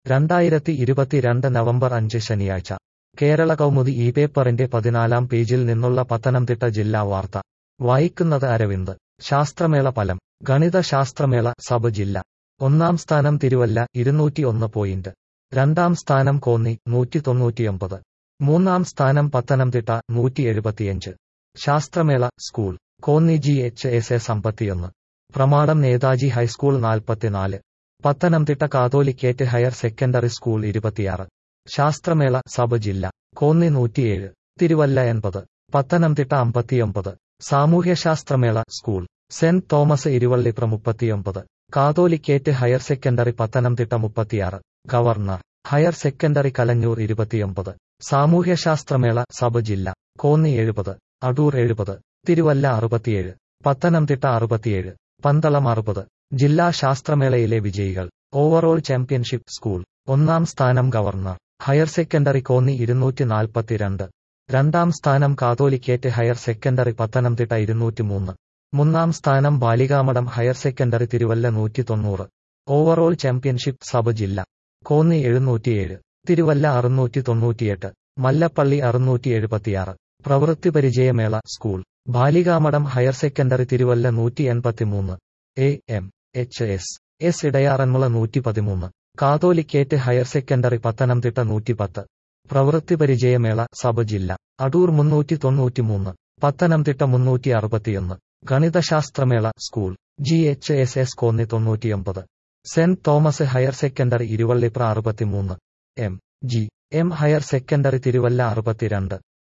രണ്ടായിരത്തി ഇരുപത്തിരണ്ട് നവംബർ അഞ്ച് ശനിയാഴ്ച കേരള കൗമുദി ഈ പേപ്പറിന്റെ പതിനാലാം പേജിൽ നിന്നുള്ള പത്തനംതിട്ട ജില്ലാ വാർത്ത വായിക്കുന്നത് അരവിന്ദ് ശാസ്ത്രമേള ഫലം ഗണിത ശാസ്ത്രമേള സബ് ജില്ല ഒന്നാം സ്ഥാനം തിരുവല്ല ഇരുന്നൂറ്റി ഒന്ന് പോയിന്റ് രണ്ടാം സ്ഥാനം കോന്നി നൂറ്റി തൊണ്ണൂറ്റിയൊമ്പത് മൂന്നാം സ്ഥാനം പത്തനംതിട്ട നൂറ്റി എഴുപത്തിയഞ്ച് ശാസ്ത്രമേള school Konni G H S S അമ്പത്തിയൊന്ന് പ്രമാടം നേതാജി ഹൈസ്കൂൾ നാൽപ്പത്തിനാല് Pathanamthitta Catholicate higher secondary school ഇരുപത്തിയാറ് ശാസ്ത്രമേള സബ് ജില്ല കോന്നി നൂറ്റിയേഴ് തിരുവല്ല എൺപത് പത്തനംതിട്ട അമ്പത്തിയൊമ്പത് സാമൂഹ്യശാസ്ത്രമേള സ്കൂൾ സെന്റ് തോമസ് ഇരുവള്ളിപ്ര മുപ്പത്തിയൊമ്പത് കാതോലിക്കേറ്റ് ഹയർ സെക്കൻഡറി പത്തനംതിട്ട മുപ്പത്തിയാറ് ഗവർണർ ഹയർ സെക്കൻഡറി കലഞ്ഞൂർ ഇരുപത്തിയൊമ്പത് സാമൂഹ്യശാസ്ത്രമേള സബ് ജില്ല കോന്നി എഴുപത് അടൂർ എഴുപത് തിരുവല്ല അറുപത്തിയേഴ് പത്തനംതിട്ട അറുപത്തിയേഴ് പന്തളം അറുപത് ജില്ലാ ശാസ്ത്രമേളയിലെ വിജയികൾ ഓവറോൾ ചാമ്പ്യൻഷിപ്പ് സ്കൂൾ ഒന്നാം സ്ഥാനം ഗവർണർ ഹയർ സെക്കൻഡറി കോന്നി ഇരുന്നൂറ്റി നാൽപ്പത്തിരണ്ട് രണ്ടാം സ്ഥാനം കാതോലിക്കേറ്റ് ഹയർ സെക്കൻഡറി പത്തനംതിട്ട ഇരുന്നൂറ്റിമൂന്ന് മൂന്നാം സ്ഥാനം ബാലികാമഠം ഹയർ സെക്കൻഡറി തിരുവല്ല നൂറ്റി തൊണ്ണൂറ് ഓവറോൾ ചാമ്പ്യൻഷിപ്പ് സബ് ജില്ല കോന്നി എഴുന്നൂറ്റിയേഴ് തിരുവല്ല അറുന്നൂറ്റി തൊണ്ണൂറ്റിയെട്ട് മല്ലപ്പള്ളി അറുന്നൂറ്റി എഴുപത്തിയാറ് പ്രവൃത്തി പരിചയമേള school Balikamadom higher secondary Thiruvalla നൂറ്റി എൺപത്തിമൂന്ന് A M H S S Edayaranmula നൂറ്റി പതിമൂന്ന് കാതോലിക്കേറ്റ് ഹയർ സെക്കൻഡറി പത്തനംതിട്ട നൂറ്റിപ്പത്ത് പ്രവൃത്തി പരിചയമേള സബ് ജില്ല അടൂർ മുന്നൂറ്റി തൊണ്ണൂറ്റിമൂന്ന് പത്തനംതിട്ട മുന്നൂറ്റി അറുപത്തിയൊന്ന് ഗണിതശാസ്ത്രമേള school G H S S Konni തൊണ്ണൂറ്റിയൊമ്പത് Saint Thomas higher secondary Iruvellipra അറുപത്തിമൂന്ന് M G M higher secondary Thiruvalla അറുപത്തിരണ്ട്